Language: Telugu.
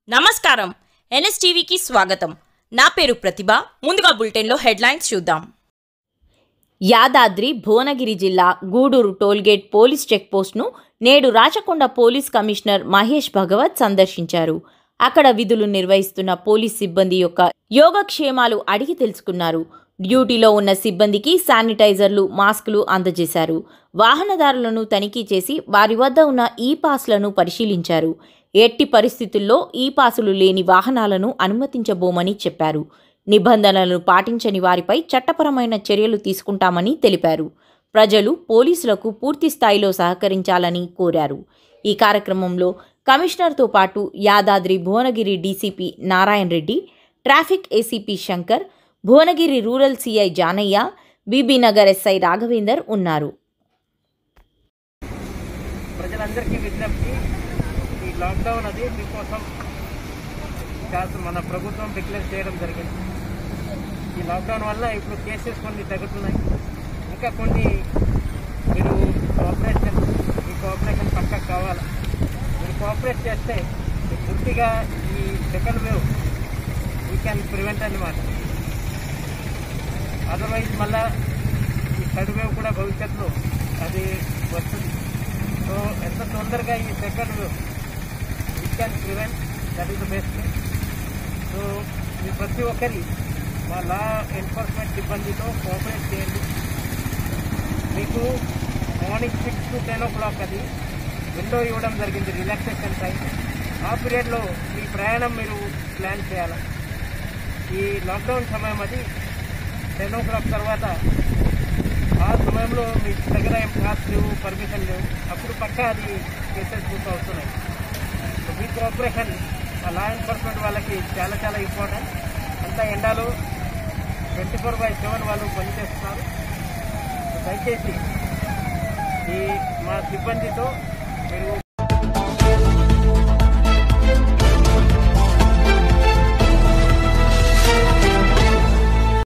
నమస్కారం ఎన్ఎస్టీవీకి స్వాగతం నా పేరు ప్రతిభ ముందుగా బులెటిన్లో హెడ్లైన్స్ చూద్దాం యాదాద్రి భువనగిరి జిల్లా గూడూరు టోల్గేట్ పోలీస్ చెక్పోస్ట్ను నేడు రాచకొండ పోలీస్ కమిషనర్ మహేష్ భగవత్ సందర్శించారు అక్కడ విధులు నిర్వహిస్తున్న పోలీస్ సిబ్బంది యొక్క యోగక్షేమాలు అడిగి తెలుసుకున్నారు డ్యూటీలో ఉన్న సిబ్బందికి శానిటైజర్లు మాస్కులు అందజేశారు వాహనదారులను తనిఖీ చేసి వారి వద్ద ఉన్న ఈ పాస్లను పరిశీలించారు ఎట్టి పరిస్థితుల్లో ఈ పాసులు లేని వాహనాలను అనుమతించబోమని చెప్పారు నిబంధనలను పాటించని వారిపై చట్టపరమైన చర్యలు తీసుకుంటామని తెలిపారు ప్రజలు పోలీసులకు పూర్తి స్థాయిలో సహకరించాలని కోరారు ఈ కార్యక్రమంలో కమిషనర్తో పాటు Yadadri Bhuvanagiri DCP Narayana Reddy traffic ACP Shankar Bhuvanagiri rural CI Janaiah Bibinagar SI Raghavender ఉన్నారు ప్రజలందరికీ విజ్ఞప్తి ఈ లాక్డౌన్ అది మీకోసం కాదు మన ప్రభుత్వం డిక్లేర్ చేయడం జరిగింది ఈ లాక్డౌన్ వల్ల ఇప్పుడు కేసెస్ కొన్ని తగ్గుతున్నాయి ఇంకా కొన్ని మీరు కోఆపరేషన్ మీ కోఆపరేషన్ పక్కకు కావాలి మీరు కోఆపరేట్ చేస్తే మీకు పూర్తిగా ఈ second wave we can prevent అనమాట అదర్వైజ్ మళ్ళా ఈ థర్డ్ వేవ్ కూడా భవిష్యత్తులో అది వస్తుంది సో ఎంత తొందరగా ఈ second wave we can prevent that is the best so మీ ప్రతి ఒక్కరి మా లా ఎన్ఫోర్స్మెంట్ సిబ్బందితో కోఆపరేట్ చేయండి మీకు morning six to ten o'clock అది విండో ఇవ్వడం జరిగింది రిలాక్సేషన్ టైం ఆ పీరియడ్లో మీ ప్రయాణం మీరు ప్లాన్ చేయాలి ఈ లాక్డౌన్ సమయం అది టెన్ ఓ క్లాక్ తర్వాత ఆ సమయంలో మీ దగ్గర ఏం పాస్ లేవు పర్మిషన్ లేవు అప్పుడు పక్క అది కేసెస్ బుక్ అవుతున్నాయి సో మీ కోఆపరేషన్ ఆ లా ఎన్ఫోర్స్మెంట్ వాళ్ళకి చాలా చాలా ఇంపార్టెంట్ అంతా ఎండాలో ట్వంటీ ఫోర్ బై సెవెన్ వాళ్ళు పనిచేస్తున్నారు సో దయచేసి ఈ మా సిబ్బందితో మీరు